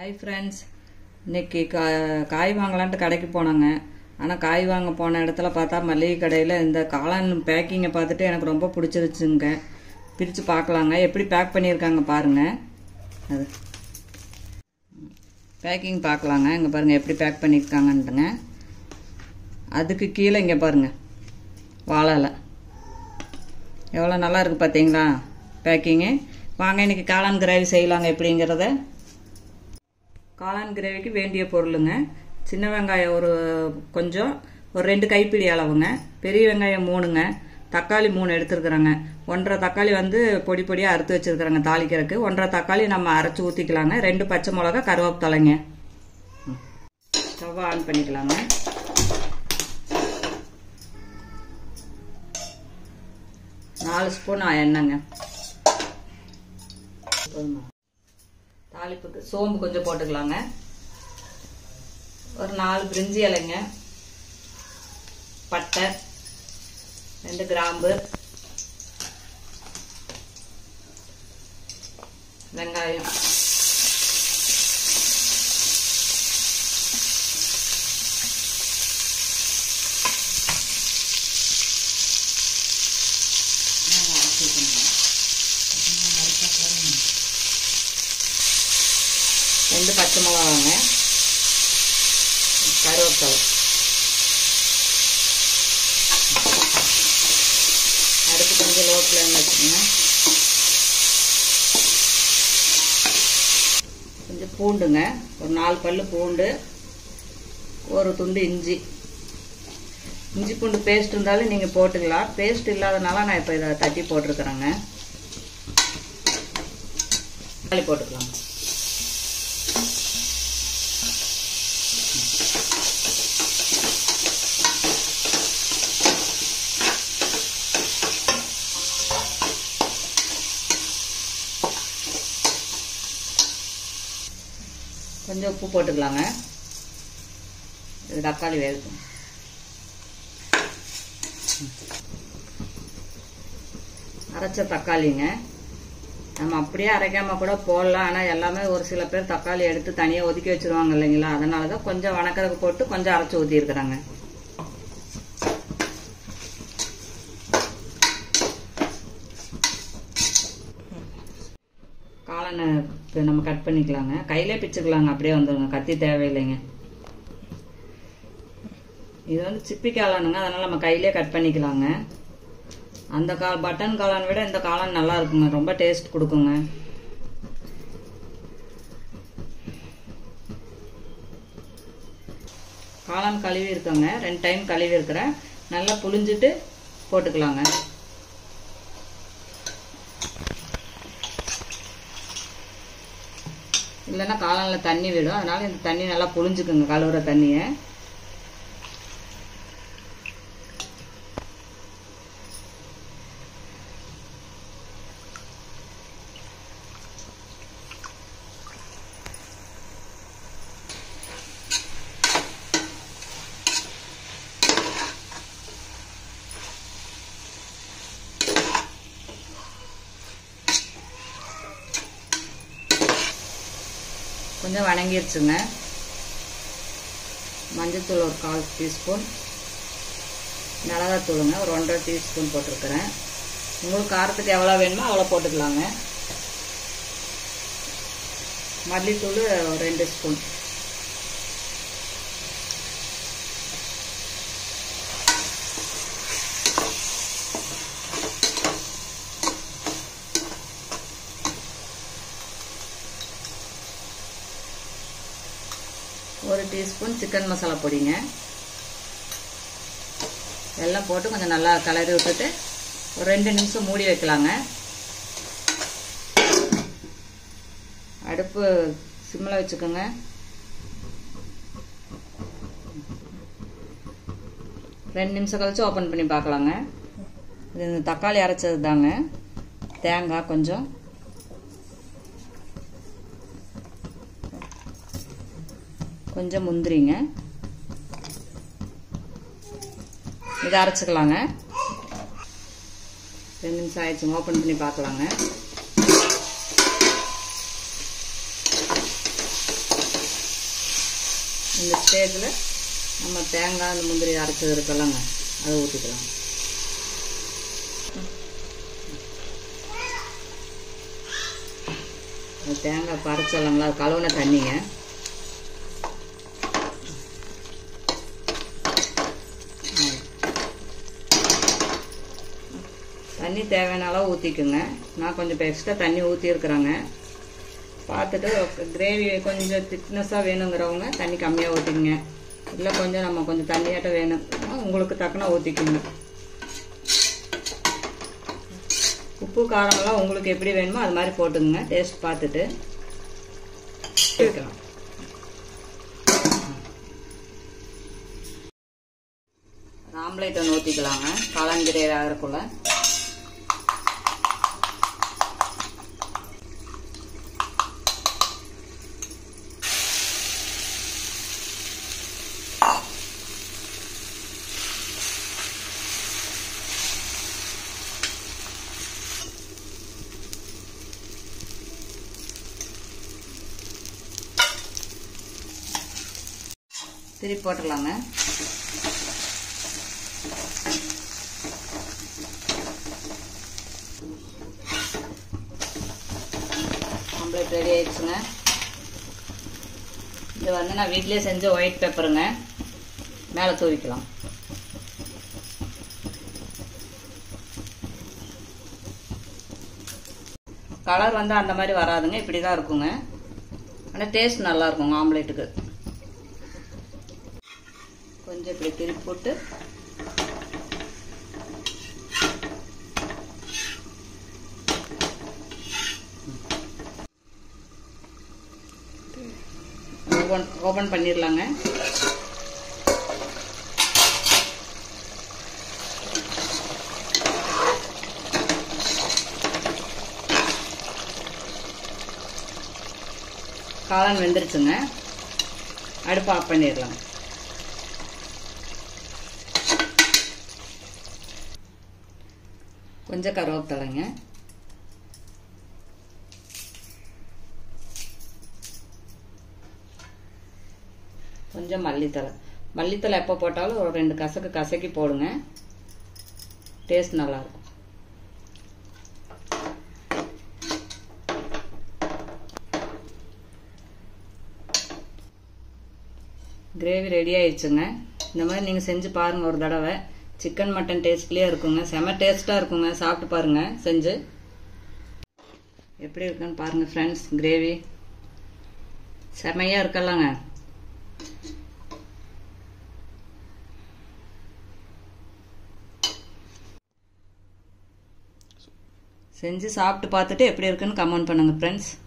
hi friends இன்னைக்கு கா காய் வாங்கலான்ட்டு கடைக்கு போனாங்க ஆனால் காய் வாங்க போன இடத்துல பார்த்தா மளிகை கடையில் இந்த காளான் பேக்கிங்கை பார்த்துட்டு எனக்கு ரொம்ப பிடிச்சிருச்சுங்க பிரித்து பார்க்கலாங்க எப்படி பேக் பண்ணியிருக்காங்க பாருங்கள் அது பேக்கிங் பார்க்கலாங்க இங்கே பாருங்கள் எப்படி பேக் பண்ணியிருக்காங்கன்ட்டுங்க அதுக்கு கீழே இங்கே பாருங்கள் வாழை இலை எவ்வளோ நல்லா இருக்குது பார்த்தீங்களா பேக்கிங்கு வாங்க இன்னைக்கு காளான் கிரேவி செய்யலாங்க எப்படிங்கிறத காளான் கிரேவிக்கு வேண்டிய பொருளுங்க சின்ன வெங்காயம் ஒரு கொஞ்சம் ஒரு ரெண்டு கைப்பிடி அளவுங்க பெரிய வெங்காயம் மூணுங்க தக்காளி மூணு எடுத்துருக்குறேங்க ஒன்றரை தக்காளி வந்து பொடி பொடியாக அறுத்து வச்சுருக்குறேங்க தாளிக்கிறதுக்கு ஒன்றரை தக்காளி நம்ம அரைச்சி ஊற்றிக்கலாங்க ரெண்டு பச்சை மிளகா கருவேப்பிலைங்க ஸ்டவ் ஆன் பண்ணிக்கலாங்க நாலு ஸ்பூன் எண்ணெய்ங்க தாளிப்புக்கு சோம்பு கொஞ்சம் போட்டுக்கலாங்க ஒரு நாலு பிரிஞ்சி இலைங்க பட்டை ரெண்டு கிராம்பு வெங்காயம் ரெண்டு பச்சை மிளகாங்க கருவேப்பிலை அடுப்பு கொஞ்சம் லோ ஃப்ளேமில் வச்சுக்கோங்க கொஞ்சம் பூண்டுங்க ஒரு நாலு பல் பூண்டு ஒரு துண்டு இஞ்சி இஞ்சி பூண்டு பேஸ்ட் இருந்தாலும் நீங்கள் போட்டுக்கலாம் பேஸ்ட் இல்லாதனால நான் இப்போ இதை தட்டி போட்டிருக்கிறேங்க தக்காளி போட்டுக்கலாம் கொஞ்சம் உப்பு போட்டுக்கலாங்க இது தக்காளி வேகும் அரைச்ச தக்காளிங்க நம்ம அப்படியே அரைக்காம கூட போடலாம் ஆனால் எல்லாமே ஒரு சில பேர் தக்காளி எடுத்து தனியாக ஒதுக்கி வச்சிருவாங்க இல்லைங்களா அதனால தான் கொஞ்சம் வணக்கிறதுக்கு போட்டு கொஞ்சம் அரைச்சி ஊற்றிருக்குறாங்க காளானை இப்போ நம்ம கட் பண்ணிக்கலாங்க கையிலே பிச்சுக்கலாங்க அப்படியே வந்துடுங்க கத்தி தேவையில்லைங்க இது வந்து சிப்பி காளானுங்க அதனால் நம்ம கையிலே கட் பண்ணிக்கலாங்க அந்த கா பட்டன் காளான் விட இந்த காளான் நல்லா இருக்குங்க ரொம்ப டேஸ்ட் கொடுக்குங்க காளான் கழுவி இருக்கோங்க ரெண்டு டைம் கழுவி இருக்கிறேன் நல்லா புளிஞ்சிட்டு போட்டுக்கலாங்க இல்லைன்னா காளானில் தண்ணி விடும் அதனால இந்த தண்ணி நல்லா புளிஞ்சுக்குங்க கழுவுற தண்ணியை கொஞ்சம் வணங்கிருச்சுங்க மஞ்சத்தூள் ஒரு கால் டீஸ்பூன் மிளகாத்தூளுங்க ஒரு ஒன்றரை டீஸ்பூன் போட்டிருக்கிறேன் உங்களுக்கு காரத்துக்கு எவ்வளோ வேணுமோ அவ்வளோ போட்டுக்கலாங்க மல்லித்தூள் ஒரு ரெண்டு ஸ்பூன் ஒரு டீஸ்பூன் சிக்கன் மசாலா பொடிங்க எல்லாம் போட்டு கொஞ்சம் நல்லா கலரி விட்டுட்டு ஒரு ரெண்டு நிமிஷம் மூடி வைக்கலாங்க அடுப்பு சிம்மில் வச்சுக்கோங்க ரெண்டு நிமிஷம் கழிச்சு ஓப்பன் பண்ணி பார்க்கலாங்க இது இந்த தக்காளி அரைச்சது தாங்க தேங்காய் கொஞ்சம் கொஞ்சம் முந்திரிங்க இதை அரைச்சிக்கலாங்க ரெண்டு நிமிஷம் ஆயிடுச்சுங்க ஓப்பன் பண்ணி பார்க்கலாங்க இந்த ஸ்டேஜில் நம்ம தேங்காய் அந்த முந்திரி அரைச்சது இருக்கலாங்க அதை ஊற்றிக்கலாம் அந்த தேங்காய் பறைச்சலாங்களா அது கழுவுன தண்ணிங்க தண்ணி தேவையான அளவு ஊற்றிக்குங்க நான் கொஞ்சம் இப்போ எக்ஸ்ட்ரா தண்ணி ஊற்றிருக்குறேங்க பார்த்துட்டு கிரேவி கொஞ்சம் திக்னஸாக வேணுங்கிறவங்க தண்ணி கம்மியாக ஊற்றிக்குங்க இல்லை கொஞ்சம் நம்ம கொஞ்சம் தண்ணியாட்ட வேணும் உங்களுக்கு தக்கன ஊற்றிக்குங்க உப்பு காரமெல்லாம் உங்களுக்கு எப்படி வேணுமோ அது மாதிரி போட்டுங்க டேஸ்ட் பார்த்துட்டு வைக்கலாம் ஆம்லேட் ஒன்று ஊற்றிக்கலாங்க காளான் கிரேவி ஆகிறக்குள்ள திருப்பி போட்டுடலாங்க ஆம்லேட் ரெடி ஆயிடுச்சுங்க இது வந்து நான் வீட்லேயே செஞ்ச ஒயிட் பெப்பருங்க மேலே தூவிக்கலாம் கலர் வந்து அந்த மாதிரி வராதுங்க இப்படி தான் இருக்குங்க ஆனால் டேஸ்ட் நல்லா இருக்குங்க ஆம்லேட்டுக்கு கொஞ்சம் இப்படி திருப்பி போட்டு ஓபன் ஓபன் பண்ணிடலாங்க காளான் வெந்துருச்சுங்க அடுப்பு ஆஃப் பண்ணிடலாம் கொஞ்சம் கருவேப்பிலைங்க கொஞ்சம் மல்லித்தலை மல்லித்தலை எப்போ போட்டாலும் ஒரு ரெண்டு கசக்கு கசக்கி போடுங்க டேஸ்ட் நல்லாயிருக்கும் கிரேவி ரெடி ஆயிடுச்சுங்க இந்த மாதிரி நீங்கள் செஞ்சு பாருங்கள் ஒரு தடவை சிக்கன் மட்டன் டேஸ்ட்லேயே இருக்குங்க செம டேஸ்ட்டாக இருக்குங்க சாப்பிட்டு பாருங்கள் செஞ்சு எப்படி இருக்குன்னு பாருங்கள் ஃப்ரெண்ட்ஸ் கிரேவி செமையாக இருக்கலாங்க செஞ்சு சாப்பிட்டு பார்த்துட்டு எப்படி இருக்குன்னு கமெண்ட் பண்ணுங்கள் ஃப்ரெண்ட்ஸ்